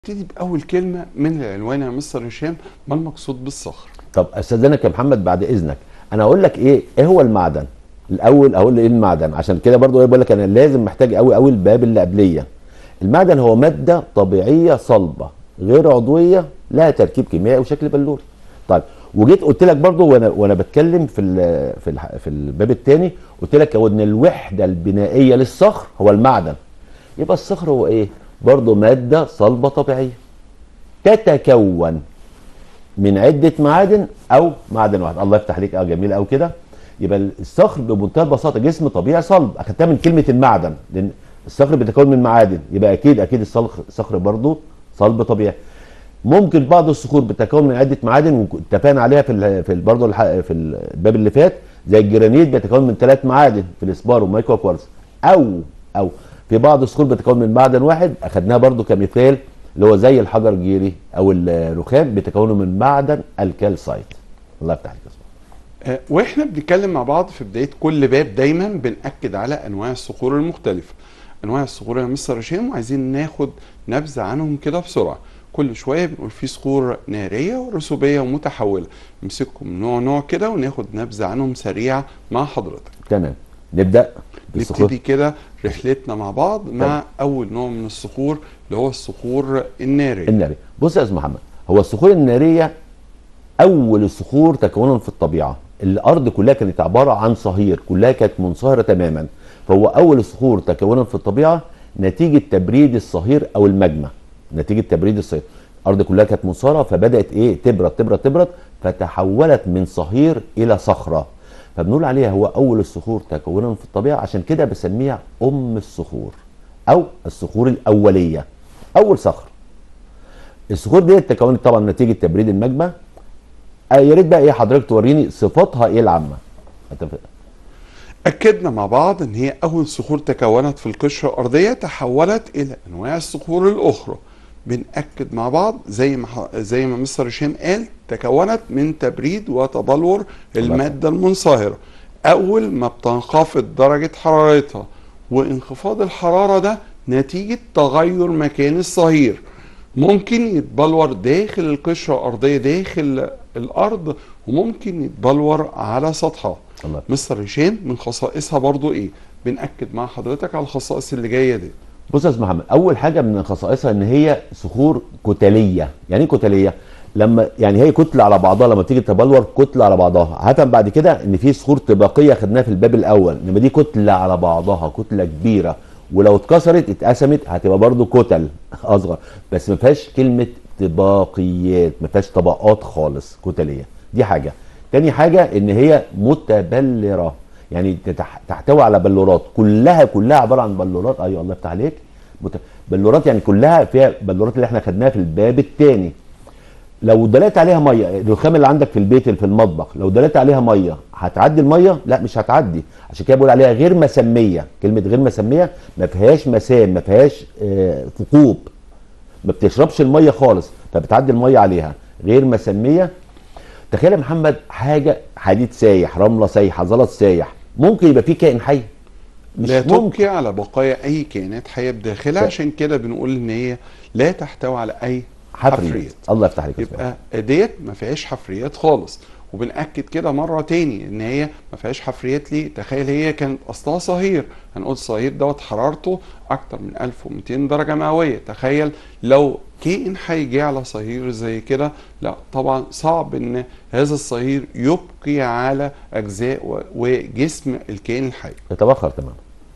نبتدي بأول كلمة من العنوان يا مستر هشام ما المقصود بالصخر؟ طب استاذنك يا محمد بعد اذنك انا اقول لك ايه ايه هو المعدن الاول اقول ايه المعدن عشان كده برضو ايه بقول لك انا لازم محتاج قوي قوي الباب اللي قبليه المعدن هو ماده طبيعيه صلبه غير عضويه لها تركيب كيميائي وشكل بلوري طيب وجيت قلت لك برضو وانا وانا بتكلم في ال في ال في الباب الثاني قلت لك هو ان الوحده البنائيه للصخر هو المعدن يبقى الصخر هو ايه برضو ماده صلبه طبيعيه تتكون من عده معادن او معدن واحد الله يفتح عليك اه جميل قوي كده يبقى الصخر بمنتهى البساطه جسم طبيعي صلب اخدتها من كلمه المعدن لان الصخر بيتكون من معادن يبقى اكيد اكيد الصخر الصخر برضه صلب طبيعي ممكن بعض الصخور بتتكون من عده معادن واتفقنا عليها في ال في ال برضه الح- في الباب اللي فات زي الجرانيت بيتكون من ثلاث معادن في الاسبار والمايكرو كوارتز او او في بعض الصخور بتتكون من معدن واحد اخدناها برضه كمثال اللي هو زي الحجر الجيري او الرخام بيتكونوا من معدن الكالسايت الله يفتح عليك يا أسماء. آه، واحنا بنتكلم مع بعض في بداية كل باب دايما بنأكد على أنواع الصخور المختلفة أنواع الصخور يا مستر هشام وعايزين ناخد نبذة عنهم كده بسرعة كل شوية بنقول في صخور نارية ورسوبية ومتحولة نمسكهم نوع نوع كده وناخد نبذة عنهم سريعة مع حضرتك تمام نبدا بالصخور نبتدي كده رحلتنا مع بعض مع تمام. أول نوع من الصخور اللي هو الصخور النارية الناري بص يا استاذ محمد هو الصخور الناريه اول الصخور تكونا في الطبيعه الارض كلها كانت عباره عن صهير كلها كانت منصهره تماما فهو اول الصخور تكونا في الطبيعه نتيجه تبريد الصهير او المجمع نتيجه تبريد الصهير الارض كلها كانت منصهره فبدات ايه تبرد تبرد تبرد فتحولت من صهير الى صخره فبنقول عليها هو اول الصخور تكونا في الطبيعه عشان كده بسميها ام الصخور او الصخور الاوليه اول صخر الصخور دي تكونت طبعا نتيجه تبريد المجمع آه يا ريت بقى ايه حضرتك توريني صفاتها ايه العامه أنت- أكدنا مع بعض إن هي أول صخور تكونت في القشرة الأرضية تحولت إلى أنواع الصخور الأخرى بنأكد مع بعض زي ما ح- زي ما مستر هشام قال تكونت من تبريد وتبلور المادة المنصهرة أول ما بتنخفض درجة حرارتها وانخفاض الحرارة ده نتيجة تغير مكان الصهير ممكن يتبلور داخل القشرة الأرضية داخل الأرض وممكن يتبلور على سطحها الله مستر هشام من خصائصها برضو ايه بنأكد مع حضرتك على الخصائص اللي جايه دي بص يا استاذ محمد اول حاجه من خصائصها ان هي صخور كتليه يعني ايه كتليه لما يعني هي كتله على بعضها لما تيجي تبلور كتله على بعضها هفهم بعد كده ان في صخور طباقيه خدناها في الباب الاول انما دي كتله على بعضها كتله كبيره ولو اتكسرت اتقسمت هتبقى برضو كتل اصغر بس ما فيهاش كلمه طباقيات ما فيهاش طبقات خالص كتليه دي حاجه تاني حاجه ان هي متبلره يعني تتح- تحتوي على بلورات كلها كلها عباره عن بلورات ايوه الله يفتح عليك مت... بلورات يعني كلها فيها بلورات اللي احنا خدناها في الباب الثاني لو دلقت عليها ميه الرخام اللي عندك في البيت اللي في المطبخ لو دلقت عليها ميه هتعدي الميه لا مش هتعدي عشان كده بقول عليها غير مسميه كلمه غير مسميه ما فيهاش مسام ما فيهاش آه، ثقوب ما بتشربش الميه خالص فبتعدي الميه عليها غير مسميه تخيل يا محمد حاجه حديد سايح رمله سايحه زلط سايح ممكن يبقى فيه كائن حي مش لا ممكن تبقي على بقايا اي كائنات حيه بداخلها ف- عشان كده بنقول ان هي لا تحتوي على اي حفريات حفريات الله يفتح عليك يا أستاذ. يبقى ديت ما فيهاش حفريات خالص وبنأكد كده مرة تاني ان هي ما فيهاش حفريات ليه تخيل هي كانت اصلها صهير هنقول صهير دوت حرارته اكتر من 1200 درجة مئوية تخيل لو كائن حي جه على صهير زي كده لا طبعا صعب ان هذا الصهير يبقي على اجزاء و- وجسم الكائن الحي يتبخر تماما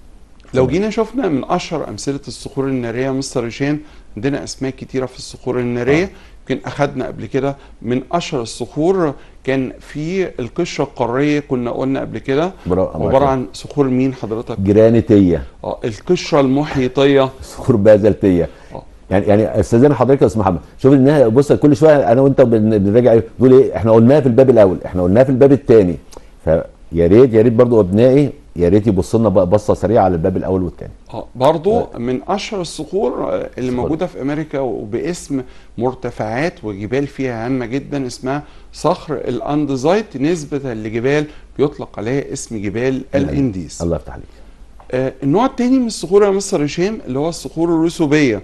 لو جينا شفنا من اشهر امثله الصخور الناريه يا مستر هشام عندنا اسماء كتيره في الصخور الناريه يمكن اخدنا قبل كده من اشهر الصخور كان في القشره القاريه كنا قلنا قبل كده برا- عباره عن صخور مين حضرتك جرانيتيه اه القشره المحيطيه صخور بازلتيه اه يعني يعني استاذنا حضرتك يا استاذ محمد شوف انها بص كل شويه انا وانت بن- بنراجع إيه؟ نقول ايه احنا قلناها في الباب الاول احنا قلناها في الباب الثاني فيا ريت يا ريت برضو ابنائي يا ريت يبص لنا بقى بصه سريعه على الباب الاول والثاني اه برضو من اشهر الصخور آه، اللي صخور. موجوده في امريكا وباسم مرتفعات وجبال فيها هامه جدا اسمها صخر الاندزايت نسبه لجبال بيطلق عليها اسم جبال الانديز الله يفتح عليك آه، النوع التاني من الصخور يا مستر هشام اللي هو الصخور الرسوبيه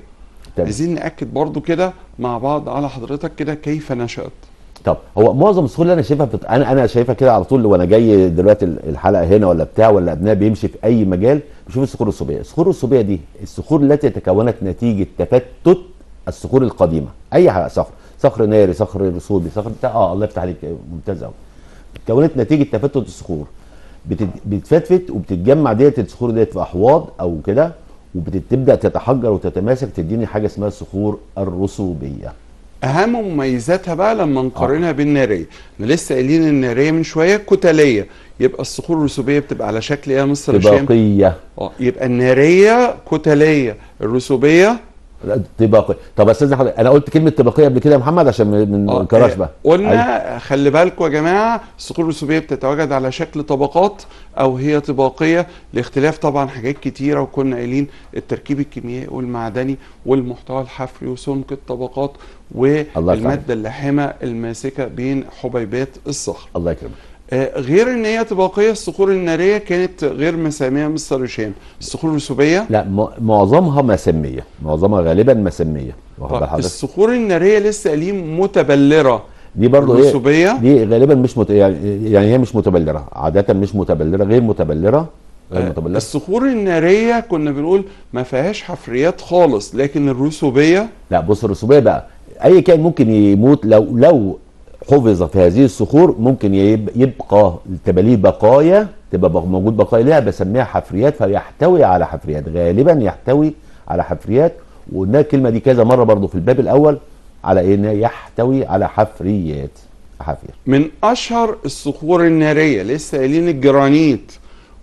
تمام. عايزين ناكد برضو كده مع بعض على حضرتك كده كيف نشات طب هو معظم الصخور اللي انا شايفها في انا انا شايفها كده على طول وانا جاي دلوقتي الحلقه هنا ولا بتاع ولا ابنها بيمشي في اي مجال بشوف الصخور الرسوبيه، الصخور الرسوبيه دي الصخور التي تكونت نتيجه تفتت الصخور القديمه، اي حاجه صخر، صخر ناري، صخر رسوبي، صخر بتاع اه الله يفتح عليك ممتاز قوي. اتكونت نتيجه تفتت الصخور بتت- بتفتفت وبتتجمع ديت الصخور ديت في احواض او كده وبتبدا تتحجر وتتماسك تديني حاجه اسمها الصخور الرسوبيه. اهم مميزاتها بقى لما نقارنها بالناريه احنا لسه قايلين الناريه من شويه كتليه يبقى الصخور الرسوبيه بتبقى على شكل ايه يا مستر هشام طباقيه اه يبقى الناريه كتليه الرسوبيه لا، طباقيه طب يا استاذ حضرتك انا قلت كلمه طباقيه قبل كده يا محمد عشان ما ما آه، نكررش آه، بقى قلنا خلي بالكم يا جماعه الصخور الرسوبيه بتتواجد على شكل طبقات او هي طباقيه لاختلاف طبعا حاجات كتيره وكنا قايلين التركيب الكيميائي والمعدني والمحتوى الحفري وسمك الطبقات الله يفتح والماده اللحمه الماسكه بين حبيبات الصخر الله يكرمك آه، غير ان هي طباقيه الصخور الناريه كانت غير مساميه مستر هشام الصخور الرسوبيه لا م- معظمها مسميه معظمها غالبا مسميه واخد بال طيب حضرتك الصخور الناريه لسه قايلين متبلره دي برضو ايه الرسوبيه دي غالبا مش مت... يعني يعني هي مش متبلره عاده مش متبلره غير متبلره غير آه، متبلره الصخور الناريه كنا بنقول ما فيهاش حفريات خالص لكن الرسوبيه لا بص الرسوبيه بقى اي كائن ممكن يموت لو لو حفظ في هذه الصخور ممكن يب- يبقى تبقى ليه بقايا تبقى بق- موجود بقايا ليها بسميها حفريات فيحتوي على حفريات غالبا يحتوي على حفريات وقلنا الكلمه دي كذا مره برضو في الباب الاول على ايه إنه يحتوي على حفريات حفير من اشهر الصخور الناريه لسه قايلين الجرانيت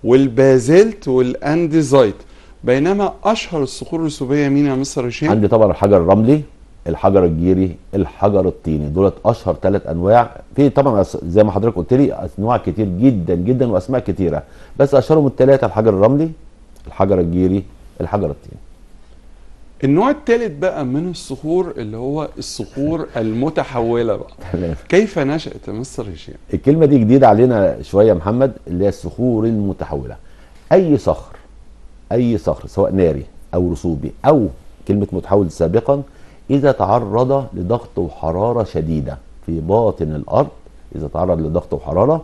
والبازلت والانديزايت بينما اشهر الصخور الرسوبيه مين يا مستر هشام عندي طبعا الحجر الرملي الحجر الجيري الحجر الطيني دولت اشهر ثلاث انواع في طبعا أس- زي ما حضرتك قلت لي انواع كتير جدا جدا واسماء كتيره بس اشهرهم الثلاثه الحجر الرملي الحجر الجيري الحجر الطيني النوع الثالث بقى من الصخور اللي هو الصخور المتحوله بقى تمام كيف نشأت يا مستر هشام الكلمه دي جديده علينا شويه يا محمد اللي هي الصخور المتحوله اي صخر اي صخر سواء ناري او رسوبي او كلمه متحول سابقا اذا تعرض لضغط وحراره شديده في باطن الارض اذا تعرض لضغط وحراره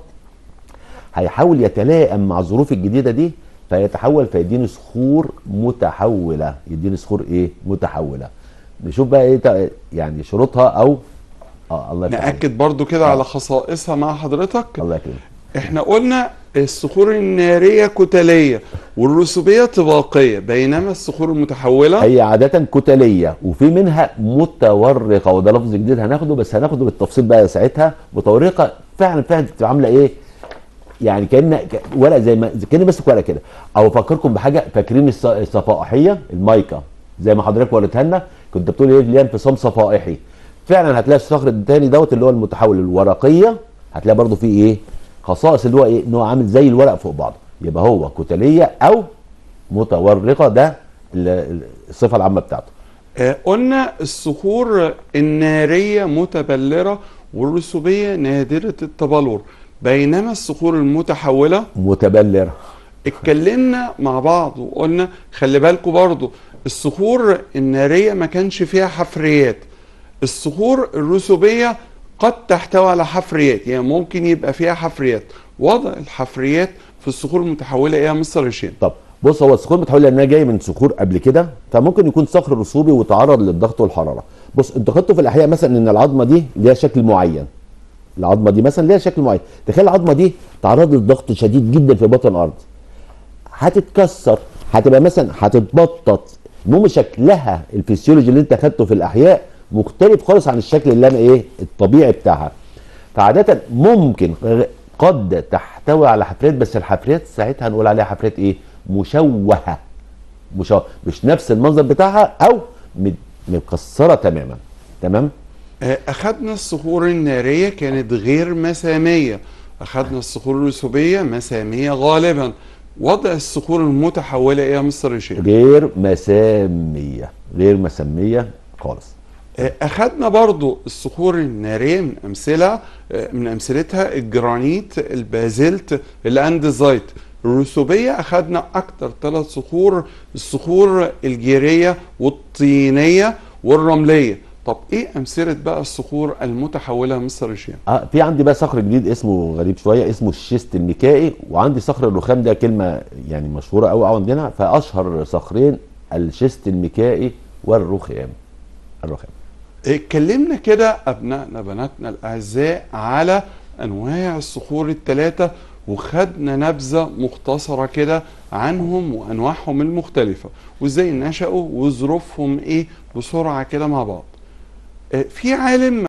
هيحاول يتلائم مع الظروف الجديده دي فيتحول فيديني صخور متحوله يديني صخور ايه متحوله نشوف بقى ايه تق- يعني شروطها او اه الله يفتح عليك. نأكد برضو كده آه. على خصائصها مع حضرتك الله يكرمك احنا قلنا الصخور الناريه كتليه والرسوبيه طباقيه بينما الصخور المتحوله هي عادة كتلية وفي منها متورقة وده لفظ جديد هناخده بس هناخده بالتفصيل بقى ساعتها متورقة فعلا فعلا بتبقى عاملة ايه؟ يعني كأن ك- ورق زي ما كأن ماسك ورقة كده او افكركم بحاجة فاكرين الص- الصفائحية المايكا زي ما حضرتك وريتها لنا كنت بتقول ايه ليها انفصام صفائحي فعلا هتلاقي الصخر التاني دوت اللي هو المتحول الورقية هتلاقي برضو فيه ايه؟ خصائص اللي هو ايه؟ ان هو عامل زي الورق فوق بعضه يبقى هو كتلية او متورقه ده ال- ال- الصفه العامه بتاعته آه قلنا الصخور الناريه متبلره والرسوبيه نادره التبلور بينما الصخور المتحوله متبلر اتكلمنا مع بعض وقلنا خلي بالكم برضو الصخور النارية ما كانش فيها حفريات الصخور الرسوبية قد تحتوي على حفريات يعني ممكن يبقى فيها حفريات وضع الحفريات في الصخور المتحولة ايه يا مستر هشام طب بص هو الصخور متحوله لانها جايه من صخور قبل كده فممكن يكون صخر رسوبي وتعرض للضغط والحراره بص انتوا خدتوا في الاحياء مثلا ان العظمه دي ليها شكل معين العظمه دي مثلا ليها شكل معين تخيل العظمه دي تعرض للضغط شديد جدا في بطن الارض هتتكسر هتبقى مثلا هتتبطط المهم شكلها الفسيولوجي اللي انت خدته في الاحياء مختلف خالص عن الشكل اللي انا ايه الطبيعي بتاعها فعاده ممكن قد تحتوي على حفريات بس الحفريات ساعتها نقول عليها حفريات ايه مشوهه مشوهه مش نفس المنظر بتاعها او مت- متكسره تماما تمام آه، اخدنا الصخور النارية كانت غير مسامية اخدنا الصخور الرسوبية مسامية غالبا وضع الصخور المتحولة ايه يا مستر هشام غير مساميه غير مسميه خالص آه، اخدنا برضو الصخور الناريه من امثله آه، من امثلتها الجرانيت البازلت الاندزايت الرسوبيه اخذنا اكتر ثلاث صخور الصخور الجيريه والطينيه والرمليه طب ايه امثله بقى الصخور المتحوله مستر هشام اه في عندي بقى صخر جديد اسمه غريب شويه اسمه الشيست الميكائي وعندي صخر الرخام ده كلمه يعني مشهوره قوي عندنا فاشهر صخرين الشيست الميكائي والرخام الرخام اتكلمنا كده ابنائنا بناتنا الاعزاء على انواع الصخور الثلاثه وخدنا نبذه مختصره كده عنهم وانواعهم المختلفه وازاي نشأوا وظروفهم ايه بسرعه كده مع بعض آه، في عالم